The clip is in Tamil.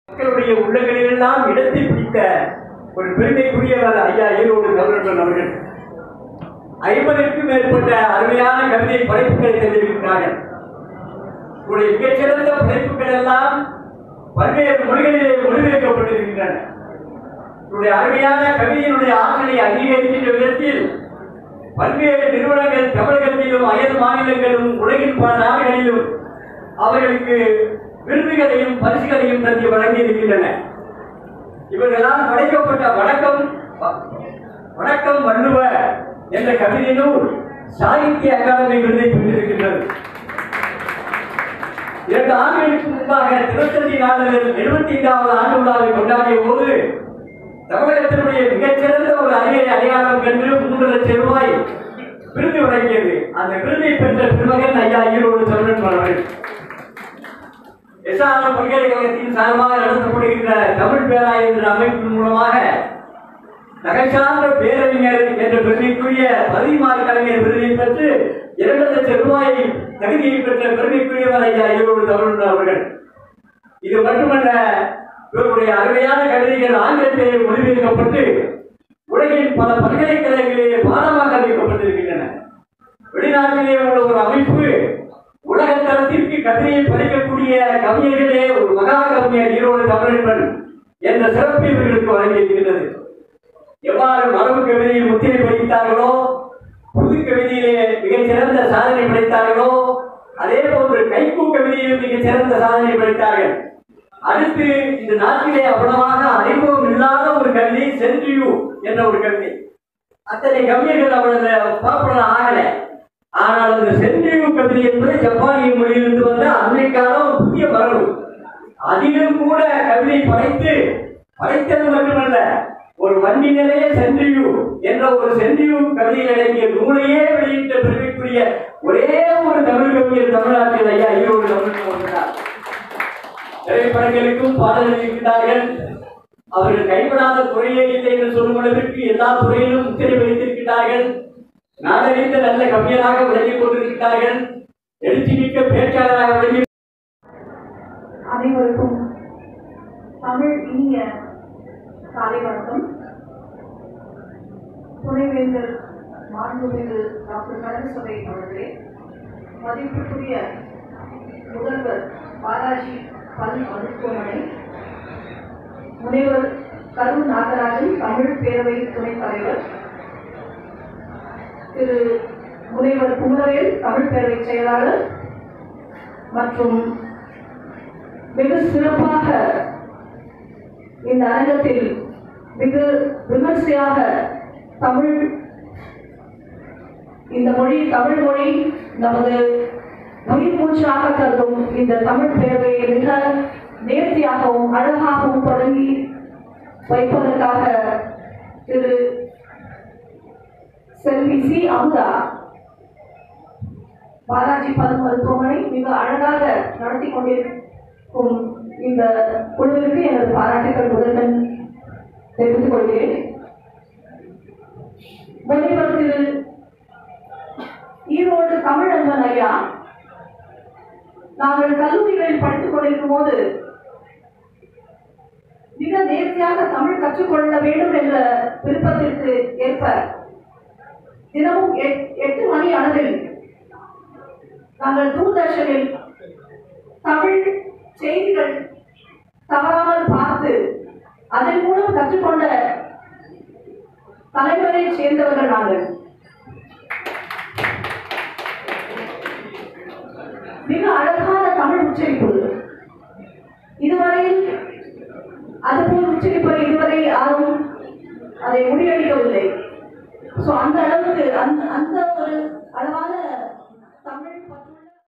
மக்களுடைய உள்ளங்களிலெல்லாம் இடத்தை பிடித்த ஒரு பெருமைக்குரியவர் ஐயா ஈரோடு கவர்னர் அவர்கள் ஐம்பதுக்கும் மேற்பட்ட அருமையான கவிதை படைப்புகளை தந்திருக்கிறார்கள் உங்களுடைய மிகச்சிறந்த படைப்புகள் எல்லாம் பல்வேறு மொழிகளிலே மொழிபெயர்க்கப்பட்டிருக்கின்றன உங்களுடைய அருமையான கவிதையினுடைய ஆற்றலை அங்கீகரிக்கின்ற விதத்தில் பல்வேறு நிறுவனங்கள் தமிழகத்திலும் அயல் மாநிலங்களிலும் உலகின் பல நாடுகளிலும் அவர்களுக்கு விருதுகளையும் பரிசுகளையும் தந்து வழங்கி இருக்கின்றன இவர்களால் படைக்கப்பட்ட வணக்கம் வணக்கம் வள்ளுவ என்ற கவிதை நூல் சாகித்ய அகாடமி விருதை பெற்றிருக்கின்றது இரண்டு ஆண்டுகளுக்கு முன்பாக திருத்தந்தி நாளில் எழுபத்தி ஐந்தாவது ஆண்டு விழாவை கொண்டாடிய போது தமிழகத்தினுடைய மிகச்சிறந்த ஒரு அறிவியல் அடையாளம் கண்டு மூன்று லட்சம் ரூபாய் விருது வழங்கியது அந்த விருதை பெற்ற பெருமகன் ஐயா ஈரோடு தமிழன் அவர்கள் எஸ்ஆர்எம் பல்கலைக்கழகத்தின் சார்பாக நடத்தப்படுகின்ற தமிழ் பேராய் என்ற அமைப்பின் மூலமாக நகைசார்ந்த பேரறிஞர் என்ற பெருமைக்குரிய பதிமாறு கலைஞர் விருதை பெற்று இரண்டு லட்சம் ரூபாய் தகுதியை பெற்ற பெருமைக்குரியவர் ஐயா ஈரோடு தமிழன் அவர்கள் இது மட்டுமல்ல இவருடைய அருமையான கவிதைகள் ஆங்கிலத்திலே மொழிபெயர்க்கப்பட்டு உலகின் பல பல்கலைக்கழகங்களிலே பாடமாக அறிவிக்கப்பட்டிருக்கின்றன வெளிநாட்டிலே உள்ள ஒரு அமைப்பு உலக தரத்திற்கு கவிதையை படிக்கக்கூடிய கவிஞர்களே ஒரு மகா கவிஞர் ஈரோடு தமிழன்பன் என்ற சிறப்பு இவர்களுக்கு வழங்கியிருக்கிறது எவ்வாறு மரபு கவிதையில் முத்திரை பதித்தார்களோ புது கவிதையிலே மிகச் சிறந்த சாதனை படைத்தார்களோ அதே போன்று கைக்கூ கவிதையில் மிகச் சிறந்த சாதனை படைத்தார்கள் அடுத்து இந்த நாட்டிலே அவ்வளவாக அறிமுகம் இல்லாத ஒரு கவிதை சென்றியூ என்ற ஒரு கவிதை அத்தனை கவிஞர்கள் அவ்வளவு பாப்புலர் ஆகல ஆனால் அந்த சென்றியூ கவிதை என்பது ஜப்பானிய மொழியிலிருந்து வந்த அன்னை காலம் ஒரு புதிய மரபு அதிலும் கூட கவிதை படைத்து படைத்தது மட்டுமல்ல ஒரு வண்டி நிலைய சென்றியூ என்ற ஒரு சென்றியூ கவிதையில் அடங்கிய நூலையே வெளியிட்ட பெருமைக்குரிய ஒரே ஒரு தமிழ் கவிஞர் தமிழ்நாட்டில் ஐயா ஈரோடு தமிழ் ஒன்றார் திரைப்படங்களுக்கும் பாடல் எழுதியிருக்கிறார்கள் அவர்கள் கைவிடாத துறையே இல்லை என்று சொல்லும் அளவிற்கு எல்லா துறையிலும் முத்திரை வைத்திருக்கிறார்கள் நாடறிந்த நல்ல கவிஞராக விளங்கிக் கொண்டிருக்கிறார்கள் எழுச்சி மிக்க பேச்சாளராக விளங்கி அனைவருக்கும் தமிழ் இனிய காலை வணக்கம் துணைவேந்தர் மாண்புமிகு டாக்டர் கருணசபை அவர்களே மதிப்பிற்குரிய முதல்வர் பாலாஜி பல் மருத்துவமனை முனைவர் கருண் நாகராஜன் தமிழ் பேரவை துணைத் தலைவர் திரு முனைவர் குமரவேல் தமிழ் பேரவை செயலாளர் மற்றும் மிக சிறப்பாக இந்த அரங்கத்தில் மிக விமர்சையாக தமிழ் இந்த மொழி தமிழ் மொழி நமது உயிர் மூச்சாக கருதும் இந்த தமிழ் பேரவையை மிக நேர்த்தியாகவும் அழகாகவும் தொடங்கி வைப்பதற்காக திரு செல்வி சி அமுதா பாலாஜி பல் மருத்துவமனை மிக அழகாக நடத்தி கொண்டிருக்கும் இந்த குழுவிற்கு எனது பாராட்டுகள் முதல்வன் தெரிவித்துக் கொள்கிறேன் முனைவர் திரு ஈரோடு தமிழன்பன் ஐயா நாங்கள் கல்லூரிகளில் படித்துக் கொண்டிருக்கும் போது மிக நேர்த்தியாக தமிழ் கற்றுக்கொள்ள வேண்டும் என்ற விருப்பத்திற்கு ஏற்ப தினமும் எட்- எட்டு மணி அளவில் நாங்கள் தூர்தர்ஷனில் தமிழ் செய்திகள் தவறாமல் பார்த்து அதன் மூலம் கற்றுக்கொண்ட தலைமுறையைச் சேர்ந்தவர்கள் நாங்கள் மிக அழகான தமிழ் உச்சரிப்பு இதுவரையில் அதுபோல் உச்சரிப்பை இதுவரை யாரும் அதை முறியடிக்கவில்லை ஸோ அந்த அளவுக்கு அந்த அந்த ஒரு அளவான